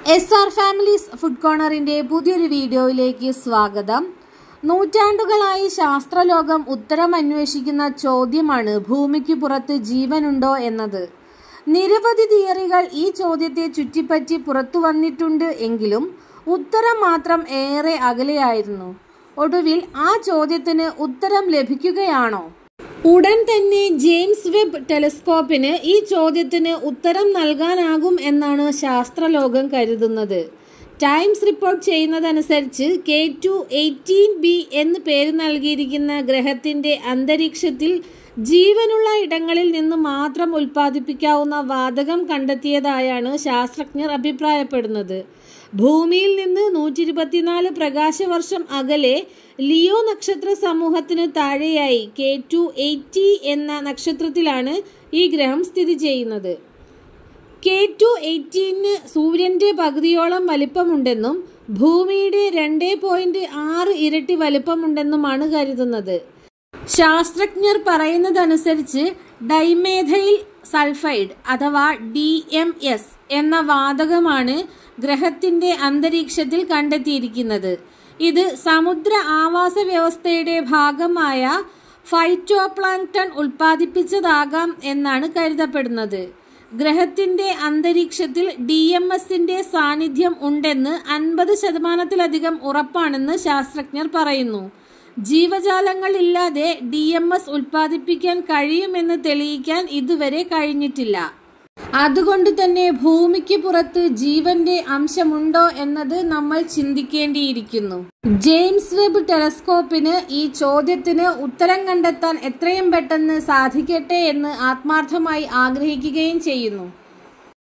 S R families food കോർണറിന്റെ പുതിയൊരു വീഡിയോയിലേക്ക് സ്വാഗതം നൂറ്റാണ്ടുകളായി ശാസ്ത്രലോകം ഉത്തരം അന്വേഷിക്കുന്ന ചോദ്യമാണ് ഭൂമിക്ക് പുറത്ത് ജീവനുണ്ടോ എന്നത് നിരവധി തിയറികൾ ഈ ചോദ്യത്തെ ചുറ്റിപ്പറ്റി പുറത്തു വന്നിട്ടുണ്ട് എങ്കിലും ഉത്തരം മാത്രം ഏറെ അകലെയായിരുന്നു ഒടുവിൽ ആ ചോദ്യത്തിന് ഉത്തരം ലഭിക്കുകയാണോ ഉടൻ തന്നെ ജെയിംസ് വെബ് ടെലിസ്കോപ്പിന് ഈ ചോദ്യത്തിന് ഉത്തരം നൽകാനാകും എന്നാണ് ശാസ്ത്രലോകം കരുതുന്നത് ടൈംസ് റിപ്പോർട്ട് ചെയ്യുന്നതനുസരിച്ച് കെ ടു എയ്റ്റീൻ ബി എന്ന് പേര് നൽകിയിരിക്കുന്ന ഗ്രഹത്തിന്റെ അന്തരീക്ഷത്തിൽ ജീവനുള്ള ഇടങ്ങളിൽ നിന്ന് മാത്രം ഉൽപ്പാദിപ്പിക്കാവുന്ന വാതകം കണ്ടെത്തിയതായാണ് ശാസ്ത്രജ്ഞർ അഭിപ്രായപ്പെടുന്നത് ഭൂമിയിൽ നിന്ന് നൂറ്റി ഇരുപത്തിനാല് പ്രകാശവർഷം അകലെ ലിയോ നക്ഷത്ര സമൂഹത്തിന് താഴെയായി കെ ടു എയ്റ്റി എന്ന നക്ഷത്രത്തിലാണ് ഈ ഗ്രഹം സ്ഥിതി ചെയ്യുന്നത് കെ ടു എയ്റ്റീന് സൂര്യന്റെ പകുതിയോളം വലിപ്പമുണ്ടെന്നും ഭൂമിയുടെ രണ്ട് പോയിന്റ് ആറ് ഇരട്ടി വലിപ്പമുണ്ടെന്നുമാണ് കരുതുന്നത് ശാസ്ത്രജ്ഞർ പറയുന്നതനുസരിച്ച് ഡൈമേഥൈൽ സൾഫൈഡ് അഥവാ ഡി എം എസ് എന്ന വാതകമാണ് ഗ്രഹത്തിന്റെ അന്തരീക്ഷത്തിൽ കണ്ടെത്തിയിരിക്കുന്നത് ഇത് സമുദ്ര ആവാസ വ്യവസ്ഥയുടെ ഭാഗമായ ഫൈറ്റോപ്ലാങ്ക്ടൺ ഉൽപ്പാദിപ്പിച്ചതാകാം എന്നാണ് കരുതപ്പെടുന്നത് ഗ്രഹത്തിന്റെ അന്തരീക്ഷത്തിൽ ഡി എം എസിന്റെ സാന്നിധ്യം ഉണ്ടെന്ന് അൻപത് ശതമാനത്തിലധികം ഉറപ്പാണെന്ന് ശാസ്ത്രജ്ഞർ പറയുന്നു ജീവജാലങ്ങൾ ഇല്ലാതെ ഡി എം എസ് ഉൽപ്പാദിപ്പിക്കാൻ കഴിയുമെന്ന് തെളിയിക്കാൻ ഇതുവരെ കഴിഞ്ഞിട്ടില്ല അതുകൊണ്ട് തന്നെ ഭൂമിക്ക് പുറത്ത് ജീവന്റെ അംശമുണ്ടോ എന്നത് നമ്മൾ ചിന്തിക്കേണ്ടിയിരിക്കുന്നു ജെയിംസ് വെബ് ടെലസ്കോപ്പിന് ഈ ചോദ്യത്തിന് ഉത്തരം കണ്ടെത്താൻ എത്രയും പെട്ടെന്ന് സാധിക്കട്ടെ എന്ന് ആത്മാർത്ഥമായി ആഗ്രഹിക്കുകയും ചെയ്യുന്നു